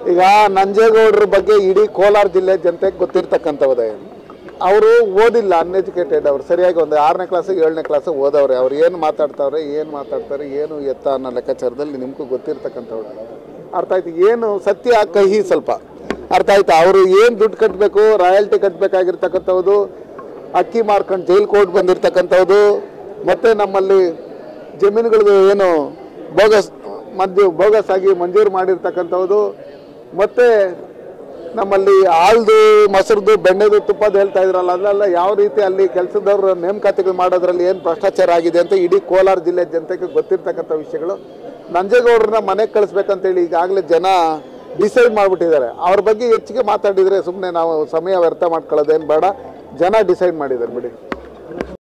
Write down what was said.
ಈಗ ನಂಜೇಗೌಡರ ಬಗ್ಗೆ ಇಡೀ ಕೋಲಾರ ಜಿಲ್ಲೆ ಜನತೆಗೆ ಗೊತ್ತಿರ್ತಕ್ಕಂಥವ್ದೆ ಅವರು ಓದಿಲ್ಲ ಅನ್ಎಜುಕೇಟೆಡ್ ಅವ್ರು ಸರಿಯಾಗಿ ಒಂದು ಆರನೇ ಕ್ಲಾಸ್ ಏಳನೇ ಕ್ಲಾಸ್ ಓದವ್ರೆ ಅವ್ರು ಏನು ಮಾತಾಡ್ತಾವ್ರೆ ಏನು ಮಾತಾಡ್ತಾರೆ ಏನು ಎತ್ತ ಅನ್ನೋ ಲೆಕ್ಕಾಚಾರದಲ್ಲಿ ನಿಮಗೂ ಗೊತ್ತಿರ್ತಕ್ಕಂಥವ್ರು ಅರ್ಥ ಆಯ್ತು ಏನು ಸತ್ಯ ಕಹಿ ಸ್ವಲ್ಪ ಅರ್ಥ ಆಯ್ತಾ ಅವರು ಏನು ದುಡ್ಡು ಕಟ್ಟಬೇಕು ರಾಯಲ್ಟಿ ಕಟ್ಟಬೇಕಾಗಿರ್ತಕ್ಕಂಥದ್ದು ಅಕ್ಕಿ ಮಾರ್ಕೊಂಡು ಜೈಲ್ ಕೋರ್ಟ್ ಬಂದಿರ್ತಕ್ಕಂಥದ್ದು ಮತ್ತು ನಮ್ಮಲ್ಲಿ ಜಮೀನುಗಳದ್ದು ಏನು ಬೋಗಸ್ ಮದ್ದು ಬೋಗಸ್ ಆಗಿ ಮಂಜೂರು ಮಾಡಿರ್ತಕ್ಕಂಥದ್ದು ಮತ್ತು ನಮ್ಮಲ್ಲಿ ಹಾಲ್ದು ಮೊಸರದು ಬೆಣ್ಣೆದು ತುಪ್ಪದ ಹೇಳ್ತಾ ಇದ್ರಲ್ಲ ಅದೆಲ್ಲ ಯಾವ ರೀತಿ ಅಲ್ಲಿ ಕೆಲಸದವ್ರ ನೇಮಕಾತಿಗಳು ಮಾಡೋದ್ರಲ್ಲಿ ಏನು ಭ್ರಷ್ಟಾಚಾರ ಆಗಿದೆ ಅಂತ ಇಡೀ ಕೋಲಾರ ಜಿಲ್ಲೆ ಜನತೆಗೆ ಗೊತ್ತಿರ್ತಕ್ಕಂಥ ವಿಷಯಗಳು ನಂಜೇಗೌಡರನ್ನ ಮನೆಗೆ ಕಳಿಸ್ಬೇಕಂತೇಳಿ ಈಗಾಗಲೇ ಜನ ಡಿಸೈಡ್ ಮಾಡಿಬಿಟ್ಟಿದ್ದಾರೆ ಅವ್ರ ಬಗ್ಗೆ ಹೆಚ್ಚಿಗೆ ಮಾತಾಡಿದರೆ ಸುಮ್ಮನೆ ನಾವು ಸಮಯ ವ್ಯರ್ಥ ಮಾಡ್ಕೊಳ್ಳೋದೇನು ಬೇಡ ಜನ ಡಿಸೈಡ್ ಮಾಡಿದ್ದಾರೆ ಬಿಡಿ